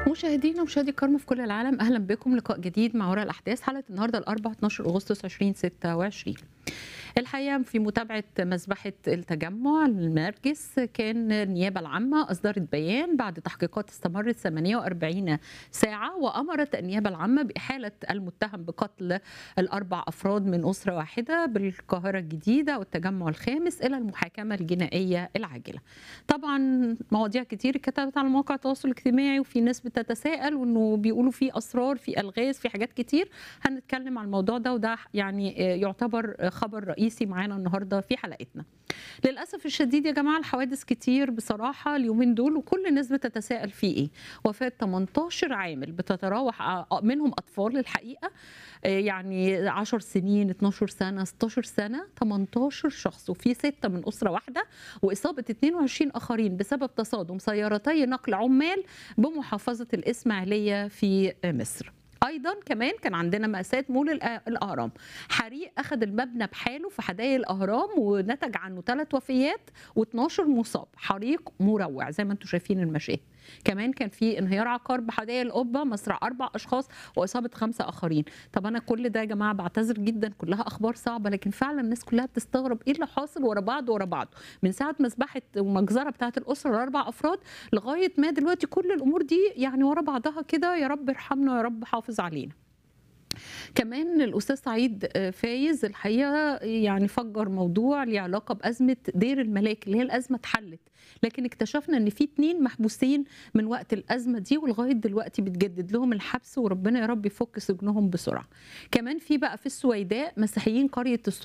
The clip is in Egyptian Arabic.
مشاهدينا ومشاهدي الكرام في كل العالم اهلا بكم لقاء جديد مع وراء الاحداث حلقه النهارده الاربعاء 12 اغسطس 2026 الحقيقه في متابعه مذبحه التجمع المركز كان النيابه العامه اصدرت بيان بعد تحقيقات استمرت 48 ساعه وامرت النيابه العامه باحاله المتهم بقتل الاربع افراد من اسره واحده بالقاهره الجديده والتجمع الخامس الى المحاكمه الجنائيه العاجله. طبعا مواضيع كتير كتبت على مواقع التواصل الاجتماعي وفي ناس بتتساءل وانه بيقولوا في اسرار في الغاز في حاجات كتير هنتكلم عن الموضوع ده وده يعني يعتبر خبر رئيسي معانا النهارده في حلقتنا. للاسف الشديد يا جماعه الحوادث كتير بصراحه اليومين دول وكل الناس بتتساءل في ايه؟ وفاه 18 عامل بتتراوح منهم اطفال الحقيقه يعني 10 سنين 12 سنه 16 سنه 18 شخص وفي سته من اسره واحده واصابه 22 اخرين بسبب تصادم سيارتي نقل عمال بمحافظه الاسماعيليه في مصر. ايضا كمان كان عندنا ماساه مول الاهرام حريق اخذ المبنى بحاله في حدائق الاهرام ونتج عنه ثلاث وفيات و12 مصاب حريق مروع زي ما انتم شايفين المشاهد كمان كان في انهيار عقار بحدائق القبه مصرع اربع اشخاص واصابه خمسه اخرين طب انا كل ده يا جماعه بعتذر جدا كلها اخبار صعبه لكن فعلا الناس كلها بتستغرب ايه اللي حاصل ورا بعض ورا بعض من ساعه مذبحه ومجزره بتاعه الاسره الاربع افراد لغايه ما دلوقتي كل الامور دي يعني ورا بعضها كده يا رب ارحمنا يا رب حافظ علينا كمان الاستاذ سعيد فايز الحقيقه يعني فجر موضوع له علاقه بازمه دير الملاك اللي هي الازمه اتحلت لكن اكتشفنا ان في اتنين محبوسين من وقت الازمه دي ولغايه دلوقتي بتجدد لهم الحبس وربنا يا رب يفك سجنهم بسرعه كمان في بقى في السويداء مسيحيين قريه